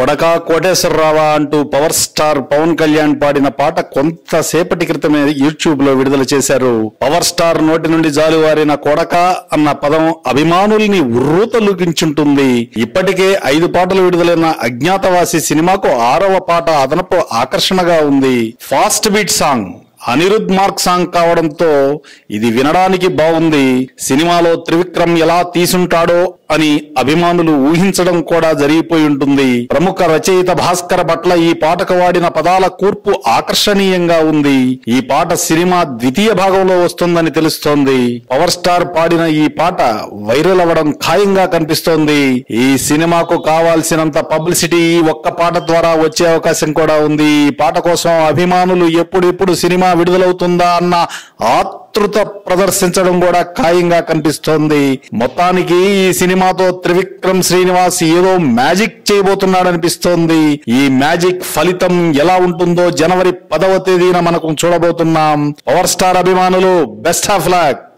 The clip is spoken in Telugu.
కొడకా కోటేశ్వరరావా అంటూ పవర్ స్టార్ పవన్ కళ్యాణ్ పాడిన పాట కొంతసేపటి క్రితమే యూట్యూబ్ లో విడుదల చేశారు పవర్ స్టార్ నోటి నుండి జాలువారిన కొడక అన్న పదం అభిమానుల్ని ఉర్రూతలుగించుంటుంది ఇప్పటికే ఐదు పాటలు విడుదలైన అజ్ఞాతవాసి సినిమాకు ఆరవ పాట అదనపు ఆకర్షణగా ఉంది fast beat song Anirudh mark song కావడంతో ఇది వినడానికి బాగుంది సినిమాలో త్రివిక్రమ్ ఎలా తీసుంటాడో అని అభిమానులు ఊహించడం కూడా జరిగిపోయి ఉంటుంది ప్రముఖ రచయిత భాస్కర పట్ల ఈ పాటకు వాడిన పదాల కూర్పు ఆకర్షణీయంగా ఉంది ఈ పాట సినిమా ద్వితీయ భాగంలో వస్తుందని తెలుస్తోంది పవర్ స్టార్ పాడిన ఈ పాట వైరల్ అవ్వడం ఖాయంగా కనిపిస్తోంది ఈ సినిమాకు కావాల్సినంత పబ్లిసిటీ ఈ ఒక్క పాట ద్వారా వచ్చే అవకాశం కూడా ఉంది ఈ పాట కోసం అభిమానులు ఎప్పుడెప్పుడు సినిమా విడుదలవుతుందా అన్న ఆతృత ప్రదర్శించడం కూడా ఖాయంగా కనిపిస్తోంది మొత్తానికి ఈ సినిమాతో త్రివిక్రమ్ శ్రీనివాస్ ఏదో మ్యాజిక్ చేయబోతున్నాడనిపిస్తోంది ఈ మ్యాజిక్ ఫలితం ఎలా ఉంటుందో జనవరి పదవ తేదీన మనకు చూడబోతున్నాం పవర్ స్టార్ అభిమానులు బెస్ట్ ఆఫ్ లక్